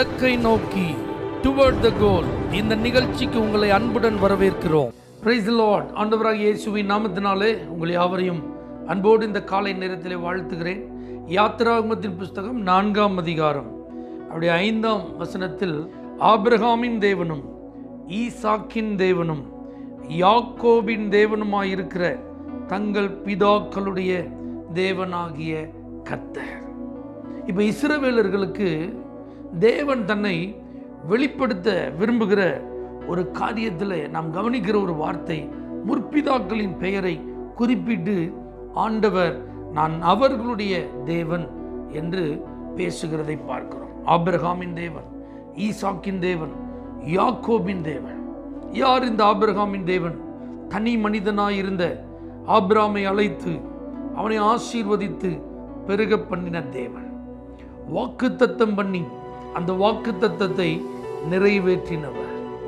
இலக்கை நோக்கி டுவர்ட் த கோல் இந்த நிகழ்ச்சிக்கு உங்களை அன்புடன் வரவேற்கிறோம் பிரைஸ் லார்ட் ஆண்டவராக இயேசுவின் நாமத்தினாலே உங்களை யாவரையும் அன்போடு இந்த காலை நேரத்திலே வாழ்த்துகிறேன் யாத்திராகமத்தின் புஸ்தகம் நான்காம் அதிகாரம் அப்படியே ஐந்தாம் வசனத்தில் ஆபிரகாமின் தேவனும் ஈசாக்கின் தேவனும் யாக்கோபின் தேவனுமாயிருக்கிற தங்கள் பிதாக்களுடைய தேவனாகிய கர்த்தர் இப்போ இஸ்ரவேலர்களுக்கு தேவன் தன்னை வெளிப்படுத்த விரும்புகிற ஒரு காரியத்தில் நாம் கவனிக்கிற ஒரு வார்த்தை முற்பிதாக்களின் பெயரை குறிப்பிட்டு ஆண்டவர் நான் அவர்களுடைய தேவன் என்று பேசுகிறதை பார்க்கிறோம் ஆபிரகாமின் தேவன் ஈசாக்கின் தேவன் யாக்கோபின் தேவன் யார் இந்த ஆபிரகாமின் தேவன் தனி மனிதனாயிருந்த ஆபிராமை அழைத்து அவனை ஆசீர்வதித்து பெருக பண்ணின தேவன் வாக்கு தத்தம் பண்ணி அந்த வாக்கு தத்தத்தை நிறைவேற்றினவர்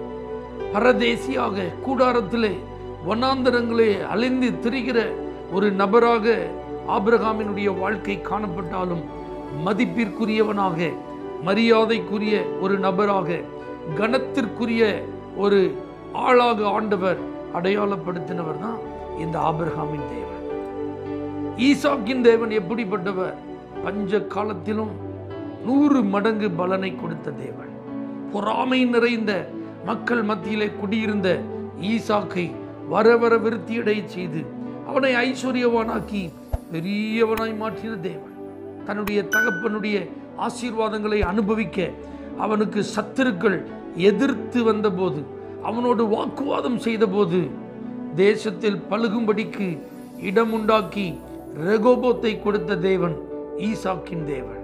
பரதேசியாக கூடாரத்திலே வனாந்தரங்களே அலைந்து திரிகிற ஒரு நபராக ஆபிரகாமினுடைய வாழ்க்கை காணப்பட்டாலும் மதிப்பிற்குரியவனாக மரியாதைக்குரிய ஒரு நபராக கனத்திற்குரிய ஒரு ஆளாக ஆண்டவர் அடையாளப்படுத்தினவர் தான் இந்த ஆபிரகாமின் தேவன் ஈசாக்கின் தேவன் எப்படிப்பட்டவர் பஞ்ச காலத்திலும் நூறு மடங்கு பலனை கொடுத்த தேவன் பொறாமை நிறைந்த மக்கள் மத்தியிலே குடியிருந்த ஈசாக்கை வர வர விருத்தியடைய செய்து அவனை ஐஸ்வர்யவானாக்கி பெரியவனாய் மாற்றின தேவன் தன்னுடைய தகப்பனுடைய ஆசீர்வாதங்களை அனுபவிக்க அவனுக்கு சத்துருக்கள் எதிர்த்து வந்தபோது அவனோடு வாக்குவாதம் செய்தபோது தேசத்தில் பழுகும்படிக்கு இடம் உண்டாக்கி ரெகோபோத்தை கொடுத்த தேவன் ஈசாக்கின் தேவன்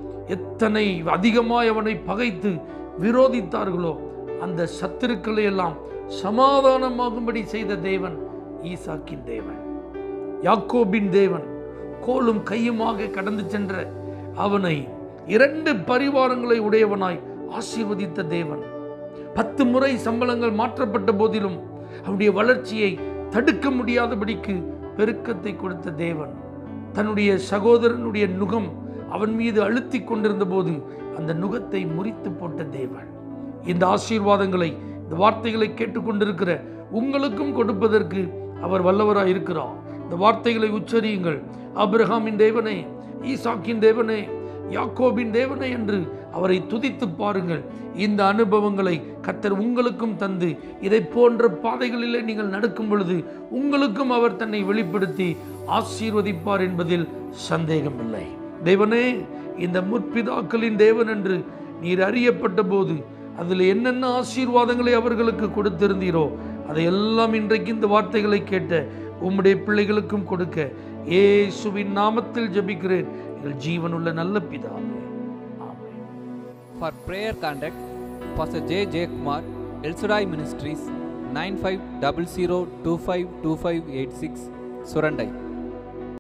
எத்தனை அதிகமாய் அவனை பகைத்து விரோதித்தார்களோ அந்த சத்துருக்களை எல்லாம் சமாதானமாகும்படி செய்த தேவன் ஈசாக்கின் தேவன் யாக்கோபின் தேவன் கோலும் கையுமாக கடந்து சென்ற அவனை இரண்டு பரிவாரங்களை உடையவனாய் ஆசீர்வதித்த தேவன் பத்து முறை சம்பளங்கள் மாற்றப்பட்ட போதிலும் அவனுடைய வளர்ச்சியை தடுக்க முடியாதபடிக்கு பெருக்கத்தை கொடுத்த தேவன் தன்னுடைய சகோதரனுடைய நுகம் அவன் மீது அழுத்தி கொண்டிருந்த போது அந்த நுகத்தை முறித்து போட்ட தேவன் இந்த ஆசீர்வாதங்களை இந்த வார்த்தைகளை கேட்டுக்கொண்டிருக்கிற உங்களுக்கும் கொடுப்பதற்கு அவர் வல்லவராய் இருக்கிறார் இந்த வார்த்தைகளை உச்சரியுங்கள் அபிரஹாமின் தேவனே ஈசாக்கின் தேவனே யாக்கோபின் தேவனே என்று அவரை துதித்து பாருங்கள் இந்த அனுபவங்களை கத்தர் உங்களுக்கும் தந்து இதை போன்ற பாதைகளிலே நீங்கள் நடக்கும் பொழுது உங்களுக்கும் அவர் தன்னை வெளிப்படுத்தி ஆசீர்வதிப்பார் என்பதில் சந்தேகமில்லை தேவனே இந்த முற்பிதாக்களின் தேவன் என்று நீர் அறியப்பட்ட போது அதில் என்னென்ன ஆசீர்வாதங்களை அவர்களுக்கு கொடுத்திருந்தீரோ அதையெல்லாம் இன்றைக்கு இந்த வார்த்தைகளை கேட்ட உம்முடைய பிள்ளைகளுக்கும் கொடுக்க ஏசுவின் நாமத்தில் ஜெபிக்கிறேன் எங்கள் ஜீவனுள்ள நல்ல பிதாவே ஆமென் For prayer contact, Pastor J. J. Kumar, El Shaddai Ministries, 9500252586, Surandai.